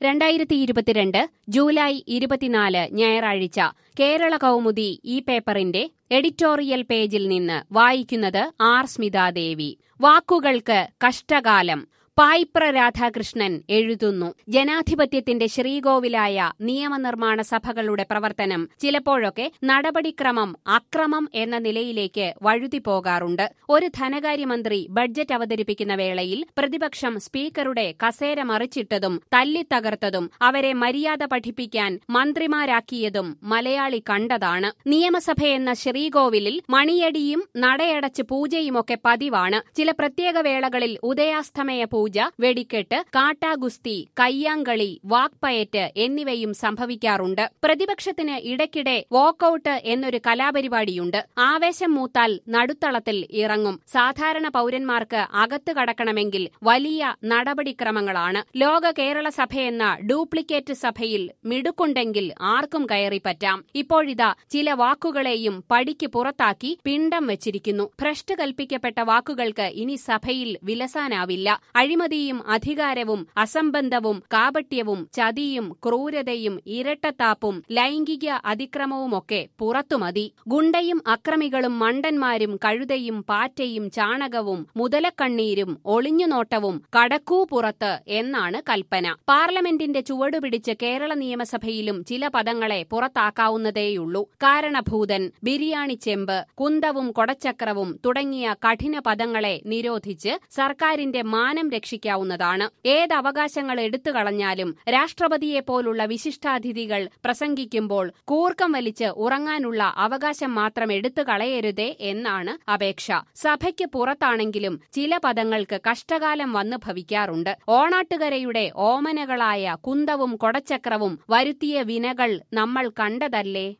രണ്ടായിരത്തി ഇരുപത്തിരണ്ട് ജൂലൈ ഇരുപത്തിനാല് ഞായറാഴ്ച കേരള കൗമുദി ഈ പേപ്പറിന്റെ എഡിറ്റോറിയൽ പേജിൽ നിന്ന് വായിക്കുന്നത് ആർ സ്മിതാദേവി വാക്കുകൾക്ക് കഷ്ടകാലം പായിപ്ര രാധാകൃഷ്ണൻ എഴുതുന്നു ജനാധിപത്യത്തിന്റെ ശ്രീകോവിലായ നിയമനിർമ്മാണ സഭകളുടെ പ്രവർത്തനം ചിലപ്പോഴൊക്കെ നടപടിക്രമം അക്രമം എന്ന നിലയിലേക്ക് വഴുതി പോകാറുണ്ട് ഒരു ധനകാര്യമന്ത്രി ബഡ്ജറ്റ് അവതരിപ്പിക്കുന്ന വേളയിൽ പ്രതിപക്ഷം സ്പീക്കറുടെ കസേര മറിച്ചിട്ടതും തല്ലിത്തകർത്തതും അവരെ മര്യാദ പഠിപ്പിക്കാൻ മന്ത്രിമാരാക്കിയതും മലയാളി കണ്ടതാണ് നിയമസഭയെന്ന ശ്രീകോവിലിൽ മണിയടിയും നടയടച്ച് പൂജയുമൊക്കെ പതിവാണ് ചില പ്രത്യേക വേളകളിൽ ഉദയാസ്തമയ പൂജ വെടിക്കെട്ട് കാട്ടാഗുസ്തി കയ്യാങ്കളി വാക്പയറ്റ് എന്നിവയും സംഭവിക്കാറുണ്ട് പ്രതിപക്ഷത്തിന് ഇടയ്ക്കിടെ വാക്കൌട്ട് എന്നൊരു കലാപരിപാടിയുണ്ട് ആവേശം മൂത്താൽ നടുത്തളത്തിൽ ഇറങ്ങും സാധാരണ പൌരന്മാർക്ക് അകത്ത് കടക്കണമെങ്കിൽ വലിയ നടപടിക്രമങ്ങളാണ് ലോക കേരള സഭയെന്ന ഡ്യൂപ്ലിക്കേറ്റ് സഭയിൽ മിടുക്കുണ്ടെങ്കിൽ ആർക്കും കയറിപ്പറ്റാം ഇപ്പോഴിതാ ചില വാക്കുകളെയും പടിക്ക് പുറത്താക്കി പിണ്ടം വെച്ചിരിക്കുന്നു ഭ്രഷ്ട് കൽപ്പിക്കപ്പെട്ട വാക്കുകൾക്ക് ഇനി സഭയിൽ വിലസാനാവില്ല അഴിമതിയും അധികാരവും അസംബന്ധവും കാപട്യവും ചതിയും ക്രൂരതയും ഇരട്ടത്താപ്പും ലൈംഗിക അതിക്രമവുമൊക്കെ പുറത്തുമതി ഗുണ്ടയും അക്രമികളും മണ്ടന്മാരും കഴുതയും പാറ്റയും ചാണകവും മുതലക്കണ്ണീരും ഒളിഞ്ഞുനോട്ടവും കടക്കൂ പുറത്ത് എന്നാണ് കൽപ്പന പാർലമെന്റിന്റെ ചുവടുപിടിച്ച് കേരള നിയമസഭയിലും ചില പദങ്ങളെ പുറത്താക്കാവുന്നതേയുള്ളൂ കാരണഭൂതൻ ബിരിയാണി ചെമ്പ് കുന്തവും കൊടച്ചക്രവും തുടങ്ങിയ കഠിന പദങ്ങളെ നിരോധിച്ച് സർക്കാരിന്റെ മാനം രക്ഷിക്കാവുന്നതാണ് ഏത് അവകാശങ്ങൾ എടുത്തു കളഞ്ഞാലും രാഷ്ട്രപതിയെപ്പോലുള്ള വിശിഷ്ടാതിഥികൾ പ്രസംഗിക്കുമ്പോൾ കൂർക്കം വലിച്ച് ഉറങ്ങാനുള്ള അവകാശം മാത്രം എടുത്തു കളയരുതേ എന്നാണ് അപേക്ഷ സഭയ്ക്ക് പുറത്താണെങ്കിലും ചില പദങ്ങൾക്ക് കഷ്ടകാലം വന്നു ഭവിക്കാറുണ്ട് ഓണാട്ടുകരയുടെ ഓമനകളായ കുന്തവും കൊടച്ചക്രവും വരുത്തിയ വിനകൾ നമ്മൾ കണ്ടതല്ലേ